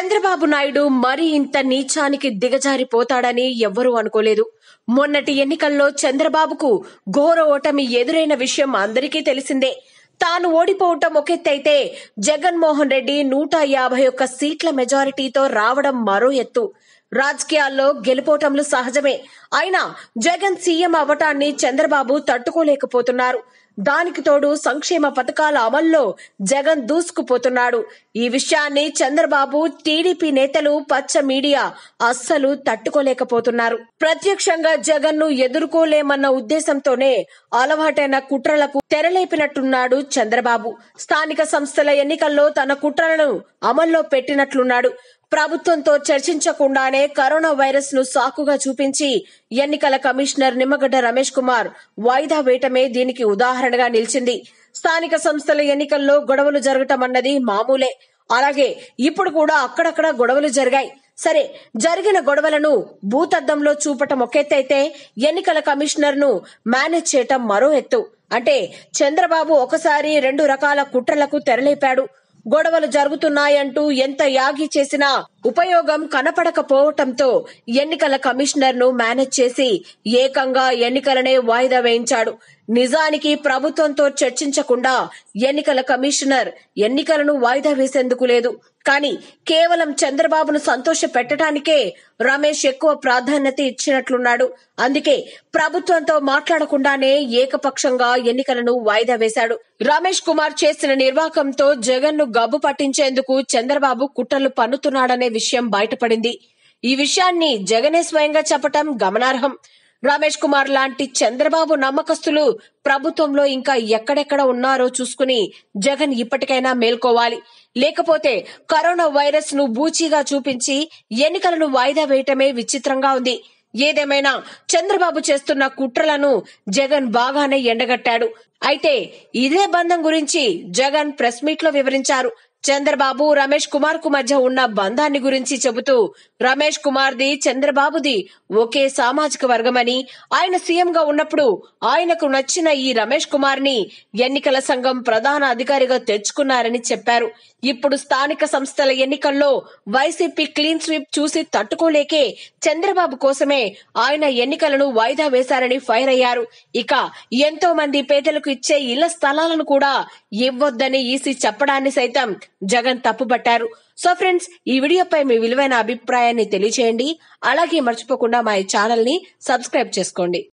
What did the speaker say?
చంద్రబాబు నాయుడు మరి ఇంత నీచానికి దిగజారిపోతాడని ఎవ్వరూ అనుకోలేదు మొన్నటి ఎన్నికల్లో చంద్రబాబుకు ఘోర ఓటమి ఎదురైన విషయం అందరికీ తెలిసిందే తాను ఓడిపోవటం ఒకెత్తైతే జగన్మోహన్ రెడ్డి నూట యాభై ఒక్క సీట్ల మెజారిటీతో రావడం మరో ఎత్తు రాజకీయాల్లో గెలుపోటములు సహజమే అయినా జగన్ సీఎం అవ్వటాన్ని చంద్రబాబు తట్టుకోలేకపోతున్నారు దానికి తోడు సంక్షేమ పథకాల అమల్లో జగన్ దూసుకుపోతున్నాడు ఈ విషయాన్ని చంద్రబాబు టీడీపీ నేతలు పచ్చ మీడియా అస్సలు తట్టుకోలేకపోతున్నారు ప్రత్యక్షంగా జగన్ ను ఎదుర్కోలేమన్న ఉద్దేశంతోనే అలవాటైన కుట్రలకు తెరలేపినట్టున్నాడు చంద్రబాబు స్థానిక సంస్థల ఎన్నికల్లో తన కుట్రలను అమల్లో పెట్టినట్లున్నాడు ప్రభుత్వంతో చర్చించకుండానే కరోనా వైరస్ ను సాకుగా చూపించి ఎన్నికల కమిషనర్ నిమ్మగడ్డ రమేష్ కుమార్ వాయిదా వేయటమే దీనికి ఉదాహరణగా నిలిచింది స్థానిక సంస్థల ఎన్నికల్లో గొడవలు జరగటం అన్నది మామూలే అలాగే ఇప్పుడు కూడా అక్కడక్కడ గొడవలు జరిగాయి సరే జరిగిన గొడవలను భూతద్దంలో చూపటం ఒకెత్తైతే ఎన్నికల కమిషనర్ ను మేనేజ్ చేయటం మరో ఎత్తు అంటే చంద్రబాబు ఒకసారి రెండు రకాల కుట్రలకు తెరలేపాడు గొడవలు జరుగుతున్నాయంటూ ఎంత యాగి చేసినా ఉపయోగం కనపడకపోవటంతో ఎన్నికల కమిషనర్ ను మేనేజ్ చేసి ఏకంగా ఎన్నికలనే వాయిదా వేయించాడు నిజానికి ప్రభుత్వంతో చర్చించకుండా ఎన్నికల కమిషనర్ ఎన్నికలను వాయిదా వేసేందుకు లేదు కానీ కేవలం చంద్రబాబును సంతోష పెట్టడానికే రమేష్ ఎక్కువ ప్రాధాన్యత ఇచ్చినట్లున్నాడు అందుకే ప్రభుత్వంతో మాట్లాడకుండానే ఏకపక్షంగా ఎన్నికలను వాయిదా వేశాడు రమేష్ కుమార్ చేసిన నిర్వాకంతో జగన్ ను గబ్బు పట్టించేందుకు చంద్రబాబు కుట్రలు పన్నుతున్నాడనే విషయం బయటపడింది ఈ విషయాన్ని జగనే స్వయంగా చెప్పటం గమనార్హం రమేష్ కుమార్ లాంటి చంద్రబాబు నమ్మకస్తులు ప్రభుత్వంలో ఇంకా ఎక్కడెక్కడ ఉన్నారో చూసుకుని జగన్ ఇప్పటికైనా మేల్కోవాలి లేకపోతే కరోనా వైరస్ ను బూచీగా చూపించి ఎన్నికలను వాయిదా వేయటమే విచిత్రంగా ఉంది ఏదేమైనా చంద్రబాబు చేస్తున్న కుట్రలను జగన్ బాగానే ఎండగట్టాడు అయితే ఇదే బంధం గురించి జగన్ ప్రెస్ మీట్ లో వివరించారు చంద్రబాబు రమేష్ కుమార్ కు మధ్య ఉన్న బంధాన్ని గురించి చెబుతూ రమేష్ కుమార్ ది చంద్రబాబుది ఒకే సామాజిక వర్గమని ఆయన సీఎం గా ఉన్నప్పుడు ఆయనకు నచ్చిన ఈ రమేష్ కుమార్ ని ఎన్నికల సంఘం ప్రధాన అధికారిగా తెచ్చుకున్నారని చెప్పారు ఇప్పుడు స్థానిక సంస్థల ఎన్నికల్లో వైసీపీ క్లీన్ స్వీప్ చూసి తట్టుకోలేకే చంద్రబాబు కోసమే ఆయన ఎన్నికలను వాయిదా వేశారని ఫైర్ అయ్యారు ఇక ఎంతో మంది పేదలకు ఇచ్చే ఇళ్ల స్థలాలను కూడా ఇవ్వొద్దని ఈసీ చెప్పడాన్ని సైతం జగన్ తప్పుపట్టారు సో ఫ్రెండ్స్ ఈ వీడియోపై మీ విలువైన అభిప్రాయాన్ని తెలియచేయండి అలాగే మర్చిపోకుండా మా ఛానల్ ని సబ్స్క్రైబ్ చేసుకోండి